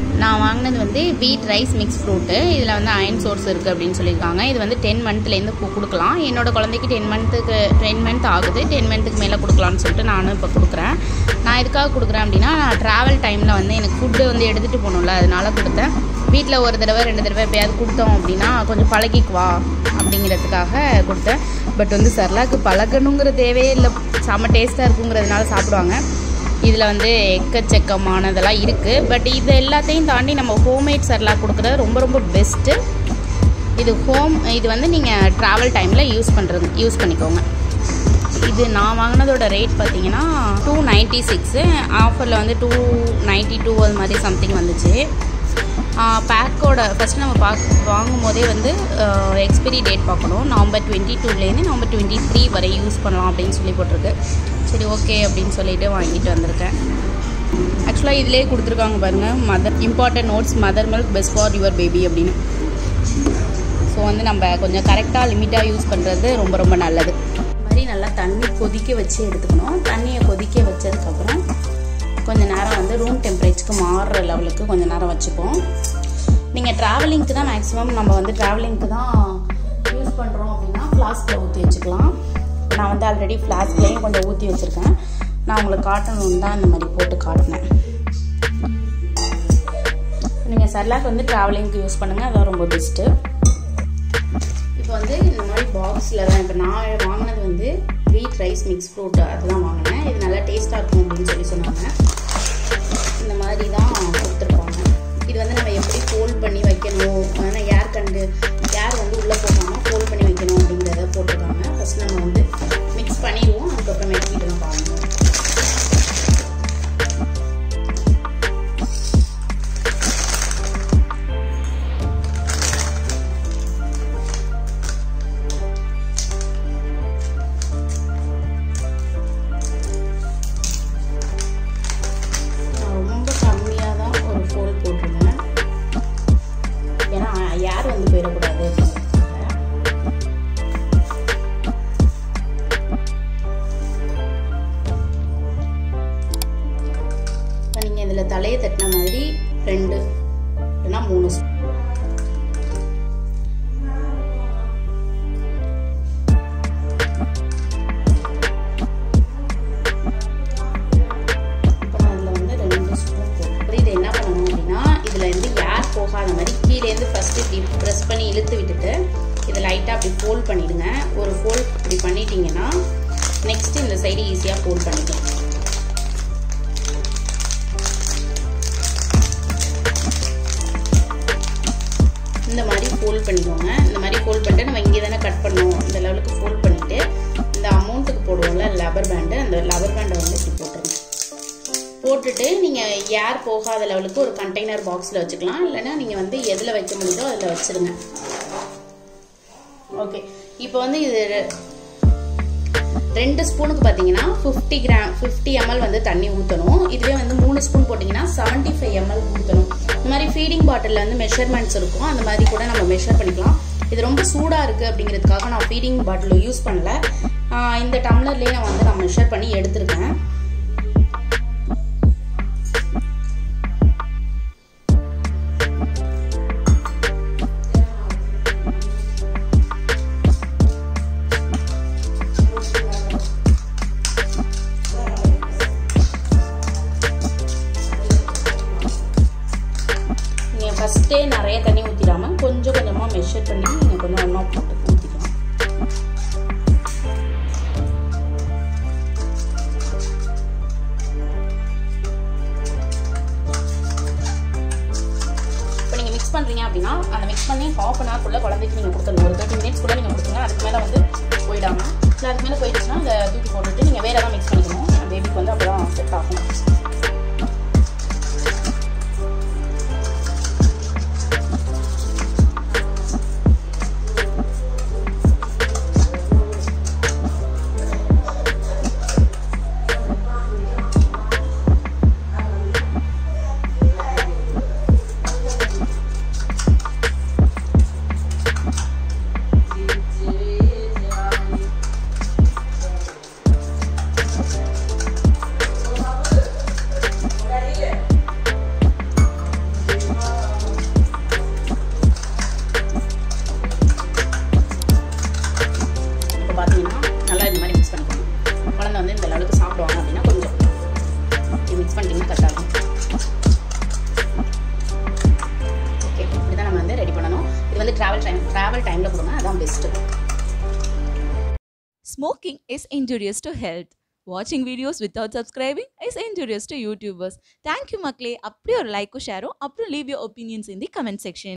நான் வாங்கினது வந்து வீட் ரைஸ் மிக்ஸ் ஃப்ரூட்டு இதில் வந்து அயன் சோர்ஸ் இருக்குது அப்படின்னு சொல்லியிருக்காங்க இது வந்து டென் மந்த்லேருந்து கொடுக்கலாம் என்னோட குழந்தைக்கு டென் மந்த்துக்கு டென் மந்த் ஆகுது டென் மந்த்துக்கு மேலே கொடுக்கலான்னு சொல்லிட்டு நானும் இப்போ கொடுக்குறேன் நான் எதுக்காக கொடுக்குறேன் அப்படின்னா நான் ட்ராவல் டைமில் வந்து எனக்கு ஃபுட்டு வந்து எடுத்துகிட்டு போகணும்ல அதனால கொடுத்தேன் வீட்டில் ஒரு தடவை ரெண்டு தடவை எப்பயாவது கொடுத்தோம் அப்படின்னா கொஞ்சம் பழகிக்குவா அப்படிங்கிறதுக்காக கொடுத்தேன் பட் வந்து சர்லாக்கு பழகணுங்கிற தேவையே இல்லை செம்ம டேஸ்ட்டாக இருக்குங்கிறதுனால சாப்பிடுவாங்க இதில் வந்து எக்கச்சக்கமானதெல்லாம் இருக்குது பட் இது எல்லாத்தையும் தாண்டி நம்ம ஹோம்மேட் சர்லாக் கொடுக்குறது ரொம்ப ரொம்ப பெஸ்ட்டு இது ஹோம் இது வந்து நீங்கள் ட்ராவல் டைமில் யூஸ் பண்ணுறது யூஸ் பண்ணிக்கோங்க இது நான் வாங்கினதோட ரேட் பார்த்தீங்கன்னா டூ நைன்ட்டி சிக்ஸு ஆஃபரில் வந்து டூ நைன்ட்டி டூ அது மாதிரி சம்திங் வந்துச்சு பேக்கோட ஃபஸ்ட்டு நம்ம பாக் வாங்கும் போதே வந்து எக்ஸ்பைரி டேட் பார்க்கணும் நவம்பர் டுவெண்ட்டி டூலேருந்து நவம்பர் டுவெண்ட்டி த்ரீ வரை யூஸ் பண்ணலாம் அப்படின்னு சொல்லி போட்டிருக்கு சரி ஓகே அப்படின்னு சொல்லிட்டு வாங்கிட்டு வந்திருக்கேன் ஆக்சுவலாக இதிலே கொடுத்துருக்காங்க பாருங்கள் mother important notes mother milk best for your baby அப்படின்னு ஸோ வந்து நம்ம கொஞ்சம் கரெக்டாக லிமிட்டாக யூஸ் பண்ணுறது ரொம்ப ரொம்ப நல்லது இந்த மாதிரி நல்லா தண்ணி கொதிக்க வச்சு எடுத்துக்கணும் தண்ணியை கொதிக்க வச்சதுக்கப்புறம் கொஞ்ச நேரம் வந்து ரூம் டெம்பரேச்சருக்கு மாறுற லெவலுக்கு கொஞ்ச நேரம் வச்சுப்போம் நீங்கள் ட்ராவலிங்க்கு தான் மேக்ஸிமம் நம்ம வந்து ட்ராவலிங்க்கு தான் யூஸ் பண்ணுறோம் அப்படின்னா ஃப்ளாஸ்கில் ஊற்றி வச்சுக்கலாம் நான் வந்து ஆல்ரெடி ஃப்ளாஸ்க்லேயும் கொஞ்சம் ஊற்றி வச்சுருக்கேன் நான் உங்களுக்கு காட்டணும்னு தான் இந்த மாதிரி போட்டு காட்டினேன் நீங்கள் சர்லாக் வந்து ட்ராவலிங்க்கு யூஸ் பண்ணுங்கள் அதான் ரொம்ப பெஸ்ட்டு இப்போ வந்து இந்த மாதிரி பாக்ஸில் தான் இப்போ நான் வாங்கினது வந்து வீட் ரைஸ் மிக்ஸ் ஃப்ரூட் அதுதான் வாங்கினேன் இது நல்லா டேஸ்ட்டாக இருக்கும் அப்படின்னு சொல்லி சொன்னாங்க இந்த மாதிரி தான் கொடுத்துருப்பாங்க இது வந்து நம்ம எப்படி ஃபோல்ட் பண்ணி வைக்கணும் ஆனால் ஏர் கண்டு ஏர் வந்து உள்ளே போகாமல் ஃபோல்ட் பண்ணி வைக்கணும் அப்படிங்கிறத போட்டிருக்காங்க ஃபஸ்ட் நம்ம வந்து மிக்ஸ் பண்ணிடுவோம் அதுக்கப்புறமேட்டு இதெல்லாம் பாருங்கள் நான் ரொம்ப கம்மியாக தான் ஒரு ஃபோல்ட் போட்டிருந்தேன் ஏன்னா யார் வந்து போயிடக்கூடாது அப்படிங்கிறதுக்காக. இப்போ நீங்கள் இதில் தலையை தட்டின மாதிரி ரெண்டு இல்லைன்னா மூணு ஸ்பூன் இப்போ நான் இதில் வந்து ரெண்டு ஸ்பூன் போட்டு இதை என்ன பண்ணணும் அப்படின்னா இதில் இருந்து ஏர் போகாத மாதிரி கீழேருந்து ஃபஸ்ட்டு இப்படி ப்ரெஸ் பண்ணி இழுத்து விட்டுட்டு இதை லைட்டாக அப்படி ஃபோல்ட் பண்ணிடுங்க ஒரு ஃபோல்ட் இப்படி பண்ணிட்டீங்கன்னா நெக்ஸ்ட்டு இந்த சைடு ஈஸியாக ஃபோல்ட் பண்ணிக்கலாம் இந்த மாதிரி ஃபோல்ட் பண்ணிக்கோங்க இந்த மாதிரி ஃபோல்ட் பண்ணிட்டு நம்ம இங்கே தானே கட் பண்ணோம் இந்த லெவலுக்கு ஃபோல்ட் பண்ணிவிட்டு இந்த அமௌண்ட்டுக்கு போடுவோம்ல லப்பர் பேண்டு அந்த லப்பர் பேண்டை வந்து இப்படி போட்டுருங்க போட்டுட்டு நீங்கள் ஏர் போகாத லெவலுக்கு ஒரு கண்டெய்னர் பாக்ஸில் வச்சுக்கலாம் இல்லைன்னா நீங்கள் வந்து எதில் வைக்க முடியுதோ அதில் வச்சுருங்க ஓகே இப்போ வந்து இது ரெ- ரெண்டு ஸ்பூனுக்கு பார்த்தீங்கன்னா ஃபிஃப்டி கிராம் ஃபிஃப்டி எம்எல் வந்து தண்ணி ஊற்றணும் இதுவே வந்து மூணு ஸ்பூன் போட்டிங்கன்னா செவன்ட்டி ஃபைவ் எம்எல் ஊற்றணும் இந்த மாதிரி ஃபீடிங் பாட்டிலில் வந்து மெஷர்மெண்ட்ஸ் இருக்கும் அந்த மாதிரி கூட நம்ம மெஷர் பண்ணிக்கலாம் இது ரொம்ப சூடாக இருக்குது அப்படிங்கிறதுக்காக நான் ஃபீடிங் பாட்டில் யூஸ் பண்ணல ஆஹ் இந்த டம்ளர்லேயே நான் வந்து நான் மெஷர் பண்ணி எடுத்திருக்கேன் நீங்கள் ஃபஸ்ட்டே நிறைய தண்ணி ஊற்றிடாம கொஞ்சம் கொஞ்சமாக மெஷர் பண்ணி நீங்கள் கொஞ்சம் ஒன்றா போட்டு ஊற்றிக்கலாம் இப்போ நீங்கள் மிக்ஸ் பண்ணுறீங்க அப்படின்னா அந்த மிக்ஸ் பண்ணி ஹாஃப் அன் ஹவர்க்குள்ளே குழந்தைக்கு நீங்கள் கொடுத்துருங்க ஒரு தேர்ட்டி மினிட்ஸ் கூட நீங்கள் கொடுத்துருங்க அதுக்கு மேலே வந்து போயிடாம இல்லை அதுக்கு மேலே போயிடுச்சுன்னா அதை தூக்கி போட்டுட்டு நீங்கள் வேறு ஏதாவது மிக்ஸ் பண்ணிக்கணும் பேபிக்கு வந்து அப்போ தான் செட் ஆகும் நார்மல் டைமில் கொடுங்க அதான் best Smoking is injurious to health. Watching videos without subscribing is injurious to YouTubers. Thank you, மக்களே அப்படியே ஒரு லைக்கும் ஷேரும் அப்புறம் leave your opinions in the comment section.